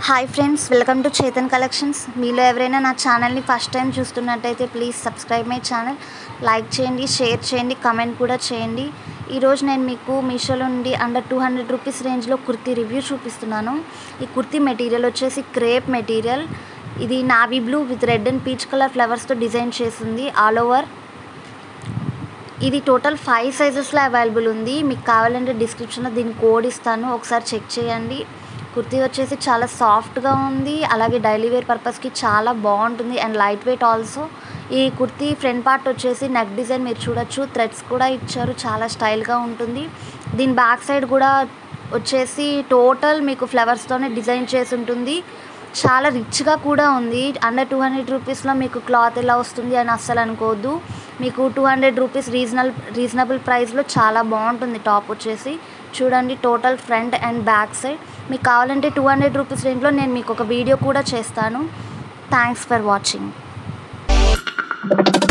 hi friends welcome to Chetan collections మీలో ఎవరైనా నా ఛానల్ని ఫస్ట్ టైం చూస్తున్నట్టయితే please subscribe my channel like చేయండి షేర్ చేయండి కమెంట్ కూడా చేయండి ఈరోజు నేను మీకు మీషోలో నుండి అండర్ టూ హండ్రెడ్ రూపీస్ రేంజ్లో కుర్తీ రివ్యూ చూపిస్తున్నాను ఈ కుర్తీ మెటీరియల్ వచ్చేసి క్రేప్ మెటీరియల్ ఇది navy blue with red and peach colour ఫ్లవర్స్తో డిజైన్ చేసింది ఆల్ ఓవర్ ఇది టోటల్ ఫైవ్ సైజెస్లో అవైలబుల్ ఉంది మీకు కావాలంటే డిస్క్రిప్షన్లో దీని కోడ్ ఇస్తాను ఒకసారి చెక్ చేయండి కుర్తీ వచ్చేసి చాలా సాఫ్ట్గా ఉంది అలాగే డైలీ వేర్ పర్పస్కి చాలా బాగుంటుంది అండ్ లైట్ వెయిట్ ఆల్సో ఈ కుర్తీ ఫ్రంట్ పార్ట్ వచ్చేసి నెక్ డిజైన్ మీరు చూడొచ్చు థ్రెడ్స్ కూడా ఇచ్చారు చాలా స్టైల్గా ఉంటుంది దీని బ్యాక్ సైడ్ కూడా వచ్చేసి టోటల్ మీకు ఫ్లవర్స్తోనే డిజైన్ చేసి ఉంటుంది చాలా రిచ్గా కూడా ఉంది అండర్ టూ హండ్రెడ్ రూపీస్లో మీకు క్లాత్ ఎలా వస్తుంది అని అస్సలు అనుకోవద్దు మీకు two hundred rupees regional reasonable ప్రైస్లో చాలా బాగుంటుంది టాప్ వచ్చేసి చూడండి total front and back side మీకు కావాలంటే టూ హండ్రెడ్ రూపీస్ రేంజ్లో నేను మీకు ఒక వీడియో కూడా చేస్తాను థ్యాంక్స్ ఫర్ వాచింగ్